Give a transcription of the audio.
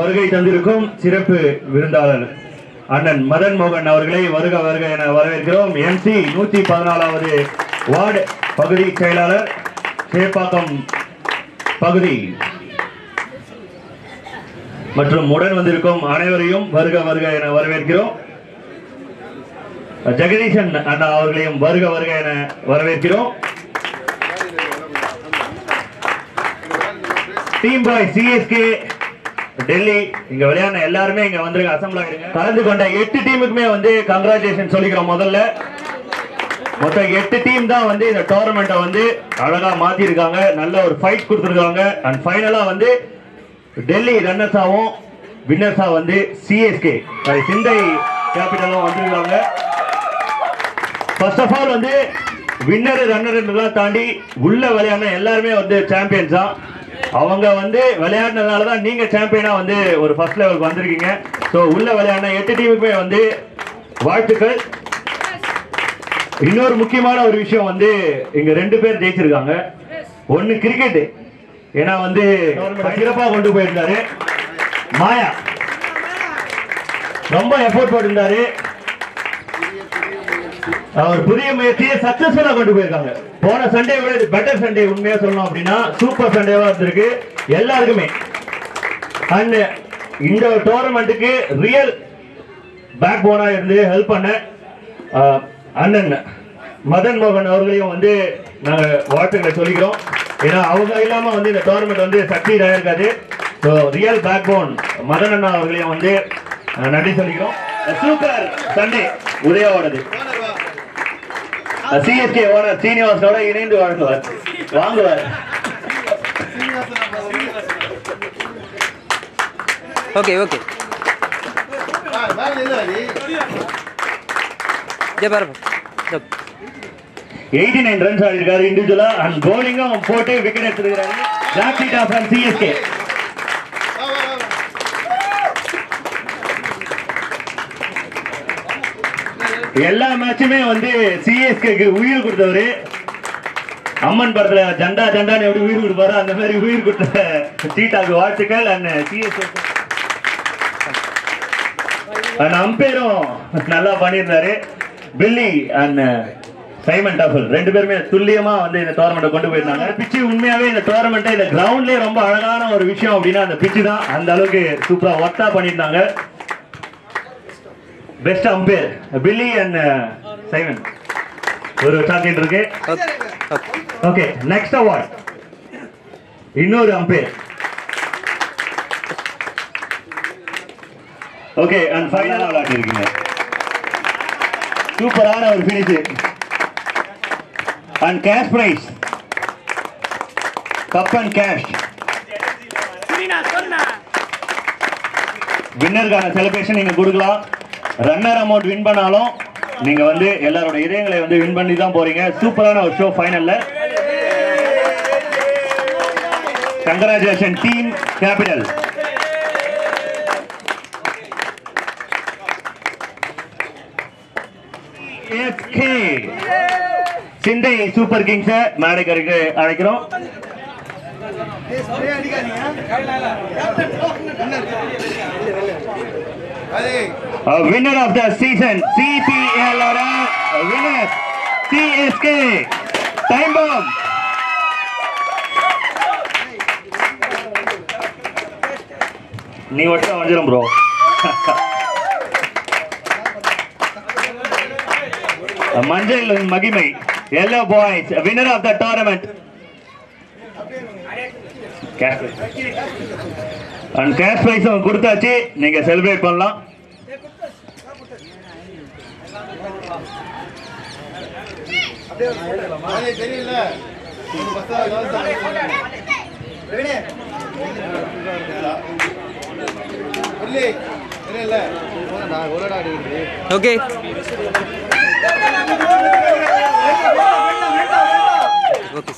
வருகை தந்திருக்கும் சிறப்பு விருந்தாளர் அண்ணன் மதன் மோகன் அவர்களை வருக வருக என வரவேற்கிறோம் எம்சி நூத்தி பதினாலாவது வார்டு பகுதி செயலாளர் சேப்பாக்கம் பகுதி மற்றும் உடன் வந்திருக்கும் அனைவரையும் வருக வருக என வரவேற்கிறோம் ஜெகதீசன் அண்ணா அவர்களையும் வருக வருக என வரவேற்கிறோம் டீம் பாய் சிஎஸ்கே டெல்லி இங்க விளையாடின எல்லாருமே இங்க வந்துருங்க அசம்பிள் ஆகிருங்க கலந்து கொண்ட எட்டு டீமுக்குமே வந்து கங்க்ராச்சுலேஷன் சொல்லிக்கிறோம் முதல்ல மொத்தம் எட்டு டீம் தான் வந்து இந்த டோர்னமெண்ட்டை வந்து அழகா மாத்தி இருக்காங்க நல்ல ஒரு ஃபைட் கொடுத்துருக்காங்க அண்ட் ஃபைனலா வந்து டெல்லி ரன்னர்ஸாவும் வின்னர்ஸா வந்து சிஎஸ்கே சிந்தை கேபிட்டலும் வந்திருக்காங்க ஃபர்ஸ்ட் ஆஃப் ஆல் வந்து வின்னர் ரன்னர் தாண்டி உள்ள விளையாடின எல்லாருமே வந்து சாம்பியன்ஸ் தான் அவங்க வந்து விளையாடினதுனால தான் நீங்க சாம்பியனா வந்து ஒரு ஃபர்ஸ்ட் லெவலுக்கு வந்திருக்கீங்க ஸோ உள்ள விளையாடின எட்டு டீமுக்குமே வந்து வாழ்த்துக்கள் இன்னொரு முக்கியமான ஒரு விஷயம் வந்து இங்க ரெண்டு பேர் ஜெயிச்சிருக்காங்க ஒன்னு கிரிக்கெட் ஏன்னா வந்து சிறப்பா கொண்டு போயிருந்தாரு மாயா ரொம்ப எஃபோர்ட் போட்டிருந்தாரு அவர் புதிய முயற்சியை சக்சஸ்ஃபுல்லா கொண்டு போயிருக்காங்க போன சண்டே விட இது பெட்டர் சண்டே உண்மையா சொல்லணும் அப்படின்னா சூப்பர் சண்டேவா இருந்திருக்கு எல்லாருக்குமே அண்ட் இந்த டோர்னமெண்ட்டுக்கு ரியல் பேக் போனா இருந்து ஹெல்ப் பண்ண அஹ், அண்ணன் மதன் மோகன் அவர்களையும் வந்து நாங்க வாழ்த்துக்களை சொல்லிக்கிறோம் ஏன்னா அவங்க இல்லாம வந்து இந்த டோர்னமெண்ட் வந்து சக்சீட் ஆயிருக்காது so real backbone Madan அண்ணா அவர்களையும் வந்து அஹ், நன்றி சொல்லிக்கிறோம் சூப்பர் சண்டே உதயாவோடது சிஎஸ்கே ஓனர் சீனிவாசனோட இணைந்து வாழ்ந்துவார் வாங்குவார் ஓகே ஓகே ஜே பாரு ஜப். எயிட்டி நைன் ரன்ஸ் ஆடிருக்காரு இண்டிவிஜுவலா அண்ட் போலிங்கும் போட்டு விக்கெட் எடுத்திருக்காரு ஜாக்டி டாஃப் சிஎஸ்கே எல்லா மேட்சுமே வந்து சிஎஸ்கேக்கு உயிர் கொடுத்தவரு அம்மன் படத்துல ஜண்டா ஜண்டான்னு எப்படி உயிர் கொடுப்பாரோ அந்த மாதிரி உயிர் கொடுத்த சீட்டாக்கு வாழ்த்துக்கள் அண்ட் சிஎஸ்கே அண்ட் அம்பேரும் நல்லா பண்ணியிருந்தாரு பில்லி அண்ட் சைமன் டஃபல் ரெண்டு பேருமே துல்லியமா வந்து இந்த டோர்னமெண்ட் கொண்டு போயிருந்தாங்க பிச்சு உண்மையாவே இந்த டோர்னமெண்ட் இந்த கிரவுண்ட்லயே ரொம்ப அழகான ஒரு விஷயம் அப்படின்னா அந்த பிச்சு தான் அந்த அளவுக்கு சூப்பரா ஒர்த்தா பண்ணியிருந்தாங்க best umpire Billy and Simon ஒரு சாக்லேட் இருக்கு okay okay okay next award இன்னொரு அம்பேர் ஓகே அண்ட் ஃபைனலா விளையாட்டு இருக்கீங்க சூப்பரான ஒரு finish and cash prize cup and cash வின்னருக்கான செலிப்ரேஷன் நீங்க கொடுக்கலாம் ரன்னர் அமௌண்ட் வின் பண்ணாலும் நீங்க வந்து எல்லாரோட இதயங்களை வந்து வின் பண்ணி தான் போறீங்க சூப்பரான ஒரு ஷோ ஃபைனல்ல கங்கராச்சுலேஷன் டீம் கேபிட்டல் எஸ்கே சிந்தை சூப்பர் கிங்ஸ் மேடைக்கருக்கு அழைக்கிறோம் A winner of the season, CPL or a winner, CSK. Time bomb. நீ மட்டும் வந்துடும் ப்ரோ மஞ்சள் மகிமை yellow boys winner of the tournament and cash prize கொடுத்தாச்சு நீங்க செலிப்ரேட் பண்ணலாம் தெரியல தெரியல நான் ஒரு ஓகே ஓகே